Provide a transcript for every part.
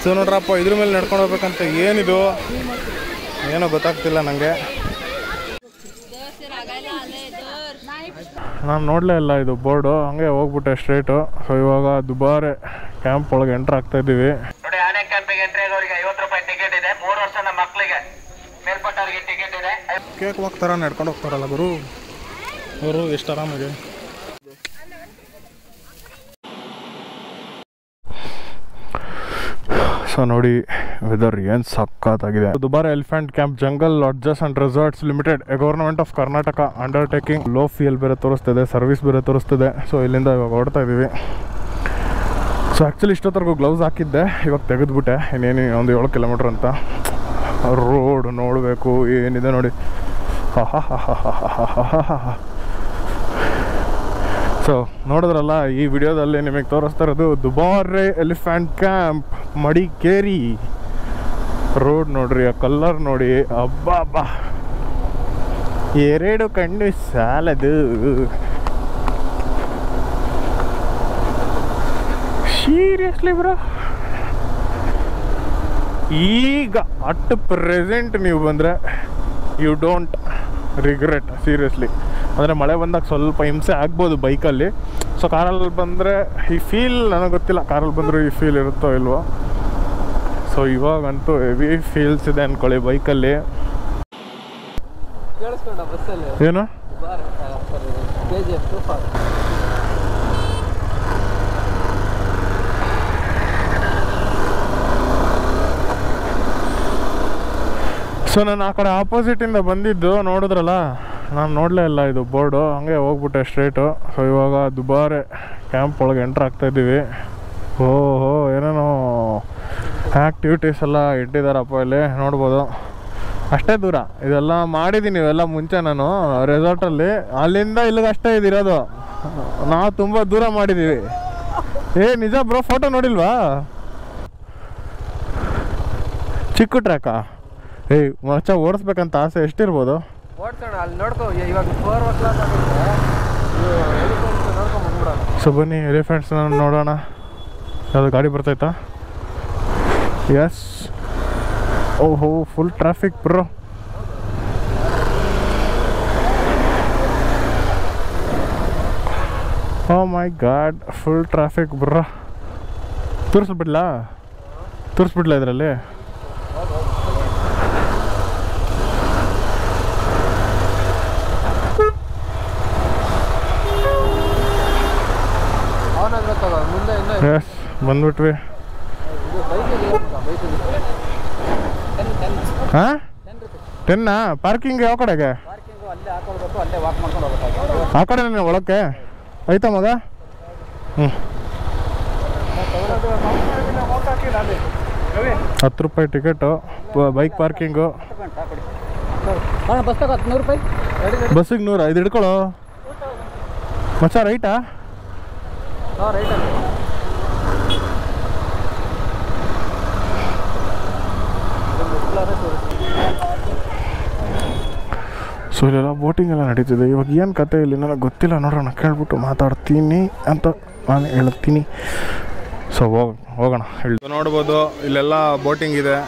So ನೋಡ್ರಪ್ಪ ಇದ್ರ ಮೇಲೆ ನಡ್ಕೊಂಡು ಹೋಗ್ಬೇಕಂತ ಏನಿದು ಏನೋ ಗೊತ್ತಾಗ್ತಿಲ್ಲ ನನಗೆ ನಾನು ನೋಡಲೇ ಇಲ್ಲ ಇದು ಬೋರ್ಡು ಹಂಗೆ ಹೋಗ್ಬಿಟ್ಟೆ ಸ್ಟ್ರೇಟು ಸೊ ಇವಾಗ ದುಬಾರೆ ಕ್ಯಾಂಪ್ ಒಳಗೆ ಎಂಟ್ರ್ ಆಗ್ತಾ ಇದ್ದೀವಿ ನೋಡಿ ಆನೆ ಕ್ಯಾಂಪಿಗೆ ಎಂಟ್ರಿ ಆಗೋರಿಗೆ ಐವತ್ತು ರೂಪಾಯಿ ಟಿಕೆಟ್ ಇದೆ ಮೂರು ವರ್ಷದ ಮಕ್ಕಳಿಗೆ ಮೇಲ್ಪಟ್ಟವರಿಗೆ ಟಿಕೆಟ್ ಇದೆ ಕೇಕ್ ಹೋಗ್ತಾರ ನಡ್ಕೊಂಡು ಹೋಗ್ತಾರಲ್ಲ ಗುರು ಅವರು ಎಷ್ಟು ಆರಾಮಾಗಿ ಸೊ ನೋಡಿ ವೆದರ್ ಏನು ಸಖತ್ತಾಗಿದೆ Dubare elephant camp jungle lodges and resorts limited a government of Karnataka undertaking low fuel ಬೇರೆ ತೋರಿಸ್ತಿದೆ ಸರ್ವಿಸ್ ಬೇರೆ ತೋರಿಸ್ತಿದೆ ಸೊ ಇಲ್ಲಿಂದ ಇವಾಗ ಹೊರಡ್ತಾ ಇದ್ದೀವಿ ಸೊ ಆ್ಯಕ್ಚುಲಿ ಇಷ್ಟೊತ್ತರೆಗೂ ಗ್ಲೌಸ್ ಹಾಕಿದ್ದೆ ಇವಾಗ ತೆಗೆದ್ಬಿಟ್ಟೆ ಇನ್ನೇನು ಒಂದು ಏಳು ಕಿಲೋಮೀಟ್ರ್ ಅಂತ ರೋಡ್ ನೋಡಬೇಕು ಏನಿದೆ ನೋಡಿ ಸೊ ನೋಡಿದ್ರಲ್ಲ ಈ ವಿಡಿಯೋದಲ್ಲಿ ನಿಮಗೆ ತೋರಿಸ್ತಾ ಇರೋದು Dubare elephant camp Madikeri road ನೋಡ್ರಿ ಆ ಕಲ್ಲರ್ ನೋಡಿ ಅಬ್ಬಾ ಎರಡು ಕಣ್ಣು ಸಾಲದು ಸೀರಿಯಸ್ಲಿ ಬ್ರೋ ಈಗ ಅಟ್ ಪ್ರೆಸೆಂಟ್ ನೀವು ಬಂದರೆ ಯು ಡೋಂಟ್ ರಿಗ್ರೆಟ್ ಸೀರಿಯಸ್ಲಿ ಅಂದರೆ ಮಳೆ ಬಂದಾಗ ಸ್ವಲ್ಪ ಹಿಂಸೆ ಆಗ್ಬೋದು ಬೈಕಲ್ಲಿ ಸೊ ಕಾರಲ್ಲಿ ಬಂದರೆ ಈ ಫೀಲ್ ನನಗೆ ಗೊತ್ತಿಲ್ಲ ಕಾರಲ್ಲಿ ಬಂದರೂ ಈ ಫೀಲ್ ಇರುತ್ತೋ ಇಲ್ವೋ ಸೊ ಇವಾಗಂತೂ ಹೆವಿ ಫೀಲ್ಸ್ ಇದೆ ಅಂದ್ಕೊಳ್ಳಿ ಬೈಕಲ್ಲಿ ಕೇಳಿಸ್ಕೊಂಡ ಬಸ್ಸಲ್ಲಿ ಏನು K G F super so ನಾನು ಆ ಕಡೆ ಆಪೋಸಿಟಿಂದ ಬಂದಿದ್ದು ನೋಡಿದ್ರಲ್ಲ ನಾನು ನೋಡಲೇ ಇಲ್ಲ ಇದು ಬೋರ್ಡು ಹಂಗೆ ಹೋಗ್ಬಿಟ್ಟೆ ಸ್ಟ್ರೇಟು ಸೊ ಇವಾಗ ದುಬಾರೆ ಕ್ಯಾಂಪ್ ಒಳಗೆ ಎಂಟ್ರ್ ಆಗ್ತಾ ಇದ್ದೀವಿ ಓಹೋ ಏನೇನೋ ಆ್ಯಕ್ಟಿವಿಟೀಸ್ ಎಲ್ಲ ಇಟ್ಟಿದ್ದಾರಪ್ಪ ಇಲ್ಲಿ ನೋಡ್ಬೋದು ಅಷ್ಟೇ ದೂರ ಇದೆಲ್ಲ ಮಾಡಿದ್ದೀನಿ ಇವೆಲ್ಲ ಮುಂಚೆ ನಾನು ರೆಸಾರ್ಟಲ್ಲಿ ಅಲ್ಲಿಂದ ಇಲ್ಲಿಗೆ ಅಷ್ಟೇ ಇದಿರೋದು ನಾವು ತುಂಬ ದೂರ ಮಾಡಿದ್ದೀವಿ ಏ ನಿಜ ಬ್ರೋ ಫೋಟೋ ನೋಡಿಲ್ವಾ ಚಿಕ್ಕ ಟ್ರ್ಯಾಕಾ ಏಯ್ ಮಚ್ಚ ಓಡಿಸ್ಬೇಕಂತ ಆಸೆ ಎಷ್ಟಿರ್ಬೋದು ಓಡ್ಸೋಣ ಅಲ್ಲಿ ನೋಡ್ಕೊ ಇ- ಇವಾಗ ಫೋರ್ ಓ ಕ್ಲಾಕ್ ಆಗುತ್ತೆ ಎಲಿಫೆಂಟ್ ನೋಡ್ಕೊಂಡ್ ಬಂದ್ಬಿಡೋಣ ಸೊ ಬನ್ನಿ ಎಲಿಫೆಂಟ್ಸ್ನ ನೋಡೋಣ ಯಾವುದು ಗಾಡಿ ಬರ್ತೈತಾ ಎಸ್ ಓಹೋ full traffic bro oh my god full traffic bro ತೋರಿಸ್ಬಿಡ್ಲಾ ತೋರಿಸ್ಬಿಡ್ಲಾ ಇದರಲ್ಲಿ ಅವನಾದ್ರೆ ತಗೋ ಮುಂದೆ ಇನ್ನೂ ಇದೆ. ಎಸ್ ಬಂದ್ಬಿಟ್ವಿ ಇದು ಬೈಕಿಗೆ ಬೈಕಿಗೆ ಟೆನ್ ಟೆನ್ ಹಾಂ ಟೆನ್ ರುಪೀಸ್ ಟೆನ್ನಾ ಪಾರ್ಕಿಂಗ್ ಯಾವ ಕಡೆಗೆ ಪಾರ್ಕಿಂಗು ಅಲ್ಲೇ ಹಾಕೊಳ್ಬೇಕು ಅಲ್ಲೇ ವಾಕ್ ಮಾಡ್ಕೊಂಡು ಹೋಗ್ಬೇಕಾಗುತ್ತೆ ಆ ಕಡೆನೇ ಒಳಕ್ಕೆ ಆಯ್ತಾ ಮಗ ಹ್ಞೂ ಹತ್ತು ರೂಪಾಯಿ ಟಿಕೆಟು ಬೈಕ್ ಪಾರ್ಕಿಂಗು ಹಾಂ ಬಸ್ ತಗೋ ನೂರು ರೂಪಾಯಿ ರೆಡಿ ಬಸ್ಸಿಗೆ ನೂರ ಇದು ಹಿಡ್ಕೊಳ್ಳೋ ಮಚ್ಚ ರೈಟಾ ಹಾಂ ರೈಟಲ್ಲಿ ಸೊ ಇಲ್ಲೆಲ್ಲ ಬೋಟಿಂಗ್ ಎಲ್ಲ ನಡೀತಿದೆ ಇವಾಗ ಏನು ಕತೆ ಇಲ್ಲಿ ನನಗೆ ಗೊತ್ತಿಲ್ಲ ನೋಡೋಣ ಕೇಳ್ಬಿಟ್ಟು ಮಾತಾಡ್ತೀನಿ ಅಂತ ನಾನು ಹೇಳ್ತೀನಿ ಸೊ ಹೋಗ ಹೋಗೋಣ ಹೇಳಿ ನೋಡ್ಬೋದು ಇಲ್ಲೆಲ್ಲ ಬೋಟಿಂಗ್ ಇದೆ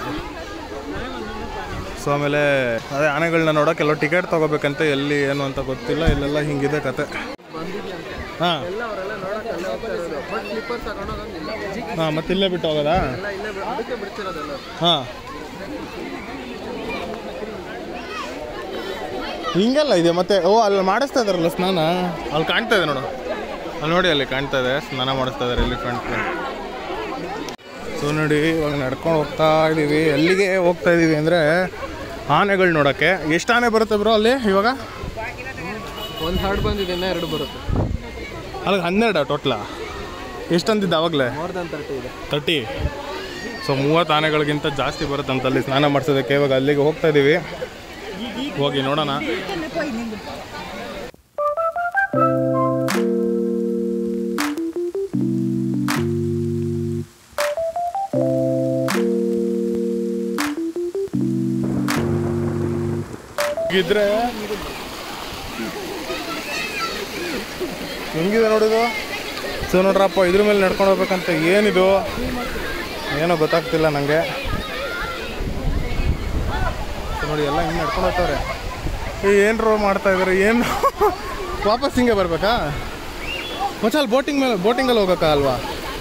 ಸೊ ಆಮೇಲೆ ಅದೇ ಆನೆಗಳನ್ನ ನೋಡೋಕೆ ಎಲ್ಲೋ ಟಿಕೆಟ್ ತೊಗೋಬೇಕಂತೆ ಎಲ್ಲಿ ಏನು ಅಂತ ಗೊತ್ತಿಲ್ಲ ಇಲ್ಲೆಲ್ಲ ಹಿಂಗಿದೆ ಕತೆ ಹಾಂ ಎಲ್ಲ ಅವರೆಲ್ಲ ನೋಡಕ್ಕೆ ಅಲ್ಲೇ ಹೋಗ್ತಾ ಇರೋದು ಬಟ್ ಸ್ಲಿಪ್ಪರ್ಸ್ ಹಾಕೊಂಡು ಹೋಗಂಗಿಲ್ಲ ಹಾಂ ಮತ್ತೆ ಇಲ್ಲೇ ಬಿಟ್ಟು ಹೋಗೋದಾ ಎಲ್ಲ ಇಲ್ಲೇ ಬಿ- ಅದಕ್ಕೆ ಬಿಡ್ತಿರೋದೆಲ್ಲ ಹಾಂ ಹಿಂಗೆಲ್ಲ ಇದೆ ಮತ್ತೆ ಓ ಅಲ್ಲಿ ಮಾಡಿಸ್ತಾ ಇದಾರಲ್ಲ ಸ್ನಾನ ಅಲ್ಲಿ ಕಾಣ್ತಾ ಇದೆ ನೋಡು ಅಲ್ಲಿ ನೋಡಿ ಅಲ್ಲಿ ಕಾಣ್ತಾ ಇದೆ ಸ್ನಾನ ಮಾಡಿಸ್ತಾ ಇದ್ದಾರೆ ಎಲಿಫೆಂಟ್ ಸೊ ನೋಡಿ ಇವಾಗ ನಡ್ಕೊಂಡು ಹೋಗ್ತಾ ಇದ್ದೀವಿ ಎಲ್ಲಿಗೆ ಹೋಗ್ತಾ ಇದ್ದೀವಿ ಅಂದರೆ ಆನೆಗಳು ನೋಡೋಕ್ಕೆ ಎಷ್ಟು ಆನೆ ಬರುತ್ತೆ ಬ್ರೋ ಅಲ್ಲಿ ಇವಾಗ ಒಂದು ಹಾರ್ಡ್ ಬಂದಿದೆ ಇನ್ನೂ ಎರಡು ಬರುತ್ತೆ ಅಲ್ಲಿಗೆ ಹನ್ನೆರಡು ಟೋಟ್ಲ ಎಷ್ಟು ಅಂತಿದ್ದೆ ಅವಾಗಲೇ ಮೋರ್ ದನ್ ತರ್ಟಿ ಇದೆ ತರ್ಟಿ ಸೊ ಮೂವತ್ತು ಆನೆಗಳಿಗಿಂತ ಜಾಸ್ತಿ ಬರುತ್ತಂತ ಅಲ್ಲಿ ಸ್ನಾನ ಮಾಡಿಸೋದಕ್ಕೆ ಇವಾಗ ಅಲ್ಲಿಗೆ ಹೋಗ್ತಾ ಇದ್ದೀವಿ ಹೋಗಿ ನೋಡೋಣ ಇದ್ರೆ ಹೆಂಗಿದೆ ನೋಡಿದು ಸೊ ನೋಡ್ರಪ್ಪ ಇದ್ರ ಮೇಲೆ ನಡ್ಕೊಂಡು ಹೋಗ್ಬೇಕಂತ ಏನಿದು ಏನೋ ಗೊತ್ತಾಗ್ತಿಲ್ಲ ನನಗೆ ನೋಡಿ ಎಲ್ಲ ಹಿಂಗೆ ನಡ್ಕೊಂಡು ಹೋಗ್ತವ್ರೆ ಏ ಏನು ರೋ ಮಾಡ್ತಾ ಇದ್ದಾರೆ ಏನು ವಾಪಸ್ ಹಿಂಗೆ ಬರ್ಬೇಕಾ ಮಚ್ಚ ಅಲ್ಲಿ ಬೋಟಿಂಗ್ ಮೇಲೆ ಬೋಟಿಂಗಲ್ಲಿ ಹೋಗೋಕ್ಕಾ ಅಲ್ವಾ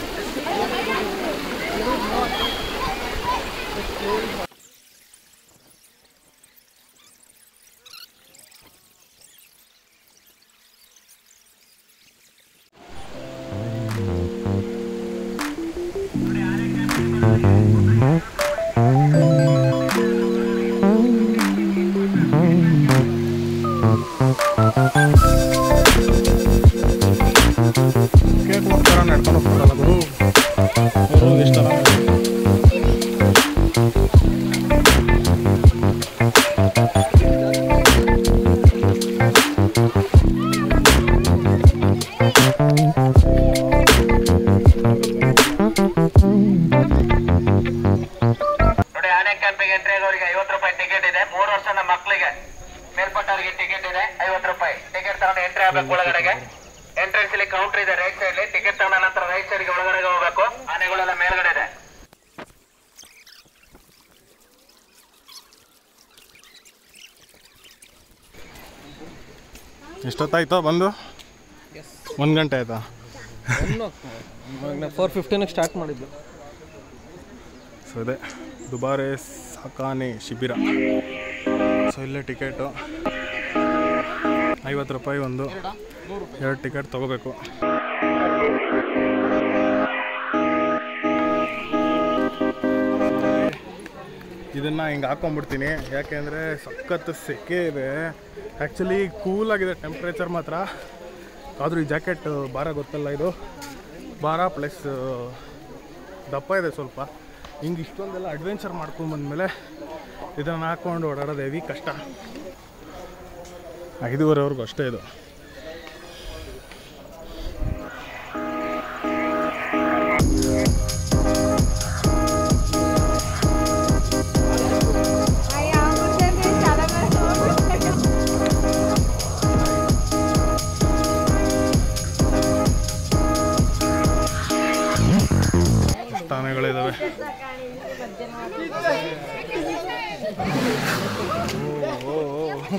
ಕೇಕ್ ಹೋಗ್ತಾರ ನಡ್ಕೊಂಡು ಹೋಗ್ತಾರಲ್ಲ ಗುರು ಅವರು ಇಷ್ಟ ನೋಡಿ ಆನೆ ಕ್ಯಾಂಪಿಗೆ ಎಂಟ್ರಿ ಆಗೋರಿಗೆ ಐವತ್ತು ರೂಪಾಯಿ ಟಿಕೆಟ್ ಇದೆ ಮೂರು ವರ್ಷದ ಮಕ್ಕಳಿಗೆ ಮೇಲ್ಪಟ್ಟವ್ರಿಗೆ ಟಿಕೆಟ್ ಇದೆ ಐವತ್ತು ರೂಪಾಯಿ ಟಿಕೆಟ್ ತಗೊಂಡು ಎಂಟ್ರಿ ಆಗ್ಬೇಕು ಒಳಗಡೆಗೆ ಎಂಟ್ರೆನ್ಸ್ ಇಲ್ಲಿ ಕೌಂಟರ್ ಇದೆ ರೈಟ್ ಸೈಡ್ ಟಿಕೆಟ್ ತಗೊಂಡ ನಂತರ ರೈಟ್ ಸೈಡ್ಗೆ ಒಳಗಡೆಗೆ ಹೋಗ್ಬೇಕು ಆನೆಗಳೆಲ್ಲ ಮೇಲ್ಗಡೆ ಇದೆ ಎಷ್ಟೊತ್ತಾಯ್ತೋ ಬಂದು ಒಂದು ಗಂಟೆ ಆಯ್ತಾ ಫೋರ್ ಫಿಫ್ಟೀನಿಗೆ ಸ್ಟಾರ್ಟ್ ಮಾಡಿದ್ದು ಸೊ ಇದೆ ದುಬಾರೆ ಸಾಕಾನೆ ಶಿಬಿರ ಸೊ ಇಲ್ಲೇ ಟಿಕೆಟು ಐವತ್ತು ರೂಪಾಯಿ ಒಂದು ಎರಡು ಟಿಕೆಟ್ ತೊಗೋಬೇಕು ಇದನ್ನು ಹಿಂಗೆ ಹಾಕೊಂಡ್ಬಿಡ್ತೀನಿ ಯಾಕೆಂದರೆ ಸಖತ್ ಸೆಕೆ ಇದೆ ಆ್ಯಕ್ಚುಲಿ ಕೂಲಾಗಿದೆ ಟೆಂಪ್ರೇಚರ್ ಮಾತ್ರ ಆದರೂ ಈ ಜಾಕೆಟ್ ಭಾರ ಗೊತ್ತಲ್ಲ ಇದು ಭಾರ ಪ್ಲಸ್ ದಪ್ಪ ಇದೆ ಸ್ವಲ್ಪ ಹಿಂಗೆ ಇಷ್ಟೊಂದೆಲ್ಲ ಅಡ್ವೆಂಚರ್ ಮಾಡ್ಕೊಂಡು ಬಂದಮೇಲೆ ಇದನ್ನು ಹಾಕ್ಕೊಂಡು ಓಡಾಡೋದು ಹೆವಿ ಕಷ್ಟ ಐದೂವರೆವರೆಗೂ ಅಷ್ಟೇ ಇದು Ay, amo también, cada vez ತಾನೆಗಳಿದ್ದಾವೆ ಓ, ಓ, ಓ.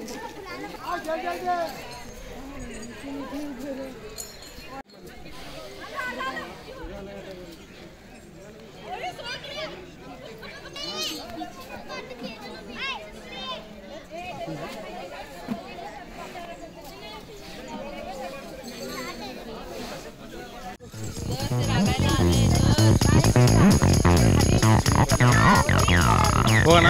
ಹೋಗೋಣ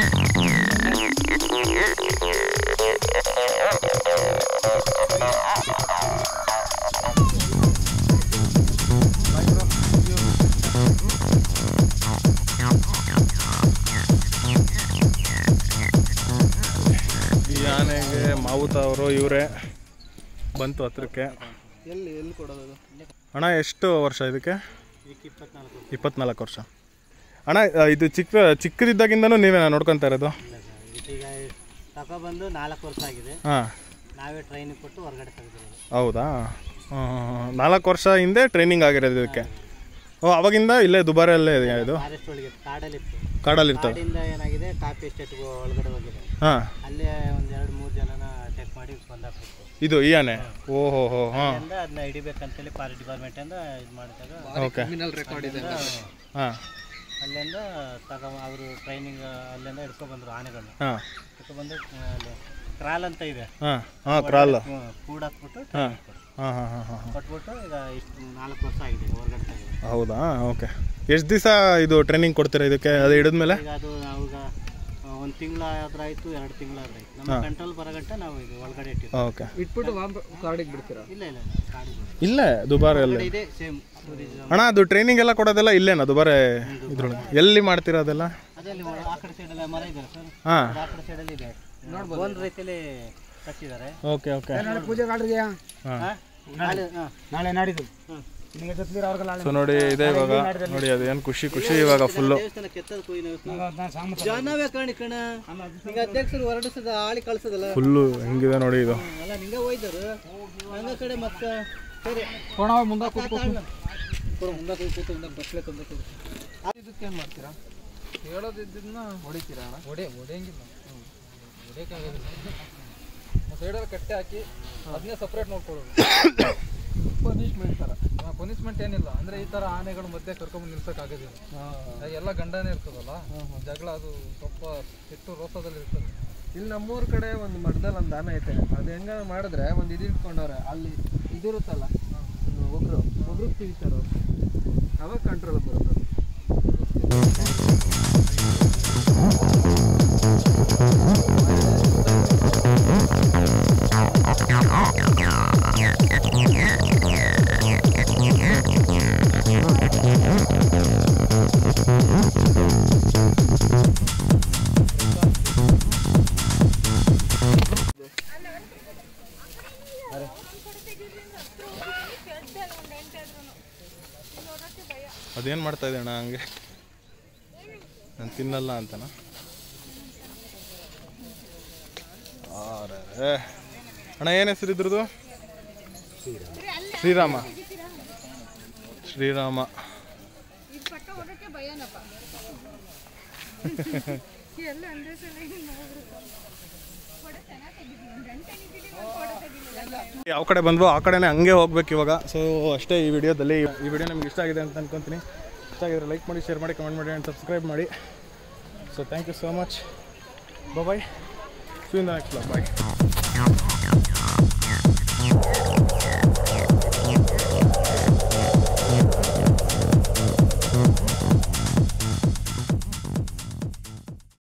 ಈ ಆನೆಗೆ ಮಾವುತ ಅವರು ಇವರೇ ಬಂತು ಹತ್ರಕ್ಕೆ ಎಲ್ಲಿ ಎಲ್ಲಿ ಕೊಡೋದು ಅಣ್ಣ ಎಷ್ಟು ವರ್ಷ ಇದಕ್ಕೆ ಇಪ್ಪತ್ನಾಲ್ಕು ವರ್ಷ ಅಣ್ಣ ಆ, ಇದು ಚಿಕ್ಕ ಚಿಕ್ಕದಿದ್ದಾಗಿಂದನೂ ನೀವೇ ನೋಡ್ಕೊತಾ ಇರೋದು ಈಗ ತಗೊಬಂದು ನಾಲ್ಕು ವರ್ಷ ಆಗಿದೆ ಹಾಂ ನಾವೇ ಟ್ರೈನಿಂಗ್ ಕೊಟ್ಟು ಹೊರಗಡೆ ತೆಗೆದಿರೋದು ಹೌದಾ ಹ್ಮ್. ನಾಲ್ಕು ವರ್ಷ ಹಿಂದೆ ಟ್ರೈನಿಂಗ್ ಆಗಿರೋದು ಇದಕ್ಕೆ ಓ ಅವಾಗಿಂದ ಇಲ್ಲೇ ದುಬಾರಿಯಲ್ಲೇ ಇದೆ ಇದು ಫಾರೆಸ್ಟ್ ಒಳಗೆ ಕಾಡಲ್ಲಿತ್ತು ಕಾಡಲ್ಲಿ ಇರ್ತದೆ ಕಾಡಿಂದ ಏನಾಗಿದೆ ಕಾಫಿ ಎಸ್ಟೇಟ್ಗೆ ಒಳಗಡೆ ಹೋಗಿದೆ ಹಾಂ ಅಲ್ಲೇ ಒಂದು ಎರಡು ಮೂರು ಜನನ ಅಟ್ಯಾಕ್ ಮಾಡಿ ಬಂದಾಕ್ಬಿಟ್ಟು ಇದು ಈ ಆನೆ ಓಹೋ ಹೋ ಹಾಂ ಅಲ್ಲಿಂದ ಅದನ್ನ ಹಿಡಿಬೇಕಂತೇಳಿ ಫಾರೆಸ್ಟ್ ಡಿಪಾರ್ಟ್ಮೆಂಟಿಂದ ಇದು ಮಾಡಿದಾಗ ಓಕೆ ಕ್ರಿಮಿನಲ್ ರೆಕಾರ್ಡ್ ಇದೆ ಹಾಂ ಅಲ್ಲಿಂದ ತಗೋ ಅವರು ಟ್ರೈನಿಂಗ್ ಅಲ್ಲಿಂದ ಹಿಡ್ಕೊಬಂದ್ರು ಆನೆಗಳನ್ನ ಹಾಂ ಹಿಡ್ಕೊಬಂದು ಆ, ಅಲ್ಲಿ ಕ್ರಾಲ್ ಅಂತ ಇದೆ ಹಾಂ ಹಾಂ ಕ್ರಾಲ್ ಹ್ಮ್, ಕೂಡಾಕ್ಬಿಟ್ಟು ಹಾಂ training ಕೊಡು. ಹಾಂ ಹಾಂ ಹಾಂ ಹಾಂ ಕೊಟ್ಬಿಟ್ಟು ಈಗ ಇಷ್ಟು ನಾಲ್ಕು ವರ್ಷ ಆಗಿದೆ ಈಗ ಹೊರಗಡೆ ತೆಗೆದು ಹೌದಾ ಓಕೆ ಎಷ್ಟು ದಿವಸ ಇದು ಟ್ರೈನಿಂಗ್ ಕೊಡ್ತೀರಾ ಇದಕ್ಕೆ ಅದು ಹಿಡಿದ್ಮೇಲೆ ಈಗ ಅದು ನಾವೀಗ ಒಂದು ತಿಂಗಳ ಆದ್ರೆ ಆಯ್ತು ಎರಡು ತಿಂಗಳ ಆದ್ರೆ ಆಯ್ತು ನಮ್ಮ ಕಂಟ್ರೋಲ್ ಬರಗಂಟ ನಾವು ಇದು ಒಳಗಡೆ ಇಟ್ಟಿವಿ ಓಕೆ ಇಟ್ಬಿಟ್ಟು ವಾಪ ಕಾಡಿಗೆ ಬಿಡ್ತೀರಾ ಇಲ್ಲ ಇಲ್ಲ ಕಾಡಿ ಇಲ್ಲೇ ದುಬಾರಿಯಲ್ಲಿ ಇದೆ ಸೇಮ್ ಟೂರಿಸಮ್ ಅಣ್ಣ ಅದು ಟ್ರೈನಿಂಗ್ ಎಲ್ಲ ಕೊಡೋದೆಲ್ಲ ಇಲ್ಲೇನಾ ದುಬಾರೆ ಇದ್ರೊಳಗೆ ಎಲ್ಲಿ ಮಾಡ್ತೀರಾ ಅದೆಲ್ಲ ಅದಲ್ಲಿ ಆ ಕಡೆ ಸೈಡೆಲ್ಲ ಮರ ಇದೆ ಸರ್ ಹಾಂ ಆ ಕಡೆ ಸೈಡಲ್ಲಿ ಇದೆ ಒಂದು ರೀತಿಯಲ್ಲಿ ಕಟ್ಟಿದ್ದಾರೆ ಓಕೆ ಓಕೆ ಹಾ? ನಾಳೆ ಹಾ. ನಾಳೆ ನಾಡಿದ್ದು ಹ್ಮ್. ನಿಮಗೆ ಜೊತೆ ಅವ್ರಿಗೆಲ್ಲ ಸೊ ನೋಡಿ ಇದೆ ಇವಾಗ ನೋಡಿ ಅದು ಏನು ಖುಷಿ ಖುಷಿ ಇವಾಗ ಫುಲ್ಲು ದೇವಸ್ಥಾನ ಕೆತ್ತದ ಕೊಯ್ನ ಜನವೇ ಕಾಣಿ ಕಣ ಈಗ ಅಧ್ಯಕ್ಷರು ಹೊರಡಿಸದ ಆಳಿ ಕಳ್ಸದಲ್ಲ ಫುಲ್ಲು ಹೆಂಗಿದೆ ನೋಡಿ ಇದು ಅಲ್ಲ ನಿಂಗೆ ಹೋಯ್ದರು ಹಂಗ ಕಡೆ ಮಕ್ಕ ಸರಿ ಮುಂದೆ ಕೊಡು ಮುಂದೆ ಕೂತು ಮುಂದೆ ಬಸ್ಲೆ ತಂದು ಕೊಡು ಇದಕ್ಕೆ ಏನು ಮಾಡ್ತೀರಾ ಹೇಳೋದಿದ್ದನ್ನ ಹೊಡಿತೀರಾ ಅಣ್ಣ ಹೊಡೆ ಹೊಡೆಯಂಗಿಲ್ಲ ಹೊಡೆಯೋಕ್ಕಾಗೋದಿಲ್ಲ ಸೈಡಲ್ಲಿ ಕಟ್ಟೆ ಹಾಕಿ ಅದನ್ನೇ ಸಪ್ರೇಟ್ ನೋಡ್ಕೊಳ್ಳೋದು ಪನಿಷ್ಮೆಂಟ್ ಥರ ಪನಿಷ್ಮೆಂಟ್ ಏನಿಲ್ಲ ಅಂದರೆ ಈ ಥರ ಆನೆಗಳು ಮಧ್ಯೆ ಕರ್ಕೊಂಬಂದು ನಿಲ್ಸೋಕ್ಕಾಗೋದಿಲ್ಲ ಆಗ ಎಲ್ಲ ಗಂಡನೇ ಇರ್ತದಲ್ಲ ಜಗಳ ಅದು ಸ್ವಲ್ಪ ಹೆಚ್ಚು ರೋಸದಲ್ಲಿ ಇರ್ತದೆ ಇಲ್ಲಿ ನಮ್ಮೂರ ಕಡೆ ಒಂದು ಮಠದಲ್ಲಿ ಒಂದು ಆನೆ ಐತೆ ಅದು ಹೆಂಗ ಮಾಡಿದ್ರೆ ಒಂದು ಇದು ಇಟ್ಕೊಂಡವ್ರೆ ಅಲ್ಲಿ ಇದಿರುತ್ತಲ್ಲ ಒಬ್ರು ಒಬ್ರು ತಿವಿತಾರೆ ಅವಾಗ ಕಂಟ್ರೋಲ್ ಬರುತ್ತೆ ಅದೇನು ಮಾಡ್ತಾ ಇದೆ ಅಣ್ಣ ಹಂಗೆ ನಾನು ತಿನ್ನಲ್ಲ ಅಂತನ ಆರೆ ಅಣ್ಣ ಏನು ಹೆಸರು ಇದ್ರದ್ದು ಶ್ರೀರಾಮ ಶ್ರೀರಾಮ ಇದು ಪಟ್ಟ ಓಡಕ್ಕೆ ಭಯನಪ್ಪ ಎಲ್ಲ ಒಂದೇ ಸಲ ನೋಡ್ಬಿಡ್ತಾರೆ ಫೋಟೋ ಚೆನ್ನಾಗಿ ತೆಗಿದ್ದೀನಿ ಒಂದು ಗಂಟೆ ನಿಂತಿದ್ದೀನಿ ಒಂದು ಫೋಟೋ ತೆಗಿಲಿಲ್ಲ ಯಾವ ಕಡೆ ಬಂದ್ವೋ ಆ ಕಡೆನೇ ಹಂಗೆ ಹೋಗ್ಬೇಕು ಇವಾಗ ಸೊ ಅಷ್ಟೇ ಈ ವಿಡಿಯೋದಲ್ಲಿ ಈ ವಿಡಿಯೋ ನಿಮ್ಗೆ ಇಷ್ಟ ಆಗಿದೆ ಅಂತ ಅನ್ಕೊಂತೀನಿ ಇಷ್ಟ ಆಗಿದ್ರೆ ಲೈಕ್ ಮಾಡಿ ಶೇರ್ ಮಾಡಿ ಕಮೆಂಟ್ ಮಾಡಿ ಆ್ಯಂಡ್ ಸಬ್ಸ್ಕ್ರೈಬ್ ಮಾಡಿ so thank you so much bye see in the next bye